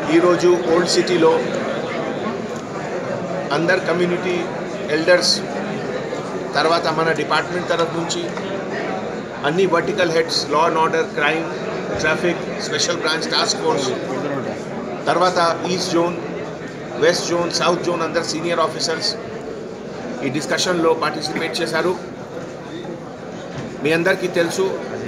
ఈరోజు ఓల్డ్ సిటీలో అందర్ కమ్యూనిటీ ఎల్డర్స్ తర్వాత మన డిపార్ట్మెంట్ తరఫు నుంచి అన్ని vertical heads law and order crime traffic special branch task force తర్వాత east zone west zone south zone అందరు సీనియర్ ఆఫీసర్స్ ఈ డిస్కషన్లో పార్టిసిపేట్ చేశారు మీ అందరికీ తెలుసు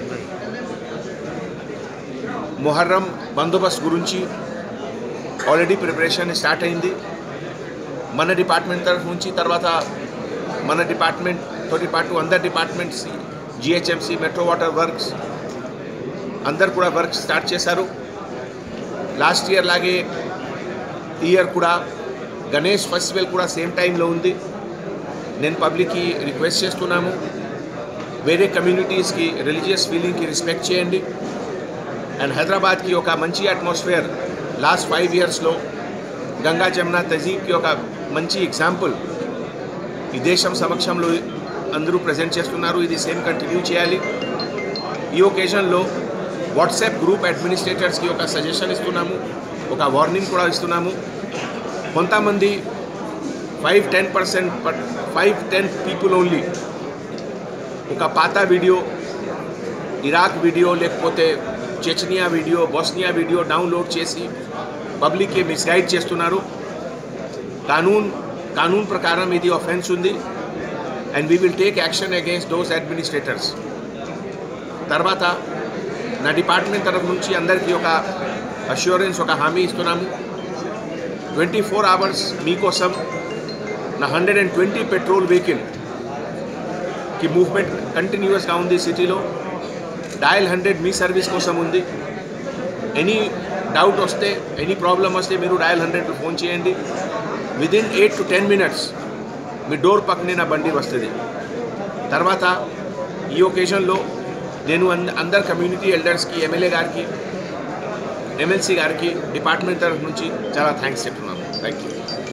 మొహర్రం బందోబస్తు గురించి ఆల్రెడీ ప్రిపరేషన్ స్టార్ట్ అయింది మన డిపార్ట్మెంట్ తరఫు నుంచి తర్వాత మన డిపార్ట్మెంట్తో పాటు అందరు departments GHMC metro water works అందరు కూడా వర్క్ స్టార్ట్ చేశారు లాస్ట్ ఇయర్ లాగే ఈ ఇయర్ కూడా గణేష్ ఫెస్టివల్ కూడా సేమ్ టైంలో ఉంది నేను పబ్లిక్కి రిక్వెస్ట్ చేస్తున్నాము వేరే కమ్యూనిటీస్కి రిలీజియస్ ఫీలింగ్కి రెస్పెక్ట్ చేయండి అండ్ హైదరాబాద్కి ఒక మంచి అట్మాస్ఫియర్ లాస్ట్ ఫైవ్ ఇయర్స్లో గంగా జమున తజీబ్కి ఒక మంచి ఎగ్జాంపుల్ ఈ దేశం సమక్షంలో అందరూ ప్రజెంట్ చేస్తున్నారు ఇది సేమ్ కంటిన్యూ చేయాలి ఈ ఒకేజన్లో వాట్సాప్ గ్రూప్ అడ్మినిస్ట్రేటర్స్కి ఒక సజెషన్ ఇస్తున్నాము ఒక వార్నింగ్ కూడా ఇస్తున్నాము కొంతమంది five ten percent five ten people only ఒక పాత వీడియో ఇరాక్ వీడియో లేకపోతే Chechnya video Bosnia video download చేసి పబ్లిక్కి మిస్గైడ్ చేస్తున్నారు కానూన్ కానూన్ ప్రకారం ఇది ఆఫెన్స్ ఉంది and we will take action against those administrators తర్వాత నా డిపార్ట్మెంట్ తరఫు నుంచి అందరికీ ఒక అష్యూరెన్స్ ఒక హామీ ఇస్తున్నాము ట్వంటీ ఫోర్ అవర్స్ మీకోసం నా hundred and twenty patrol vehicle కి మూవ్మెంట్ కంటిన్యూస్గా ఉంది సిటీలో డయల్ హండ్రెడ్ మీ సర్వీస్ కోసం ఉంది ఎనీ డౌట్ వస్తే ఎనీ ప్రాబ్లం వస్తే మీరు డయల్ హండ్రెడ్ ఫోన్ చేయండి within eight to ten minutes మీ డోర్ పక్కనే నా బండి వస్తుంది తర్వాత ఈ ఒకేషన్లో నేను అంద అందరు కమ్యూనిటీ ఎల్డర్స్కి ఎమ్మెల్యే గారికి ఎమ్మెల్సీ గారికి డిపార్ట్మెంట్ తరఫు నుంచి చాలా థ్యాంక్స్ చెప్తున్నాను థ్యాంక్ యూ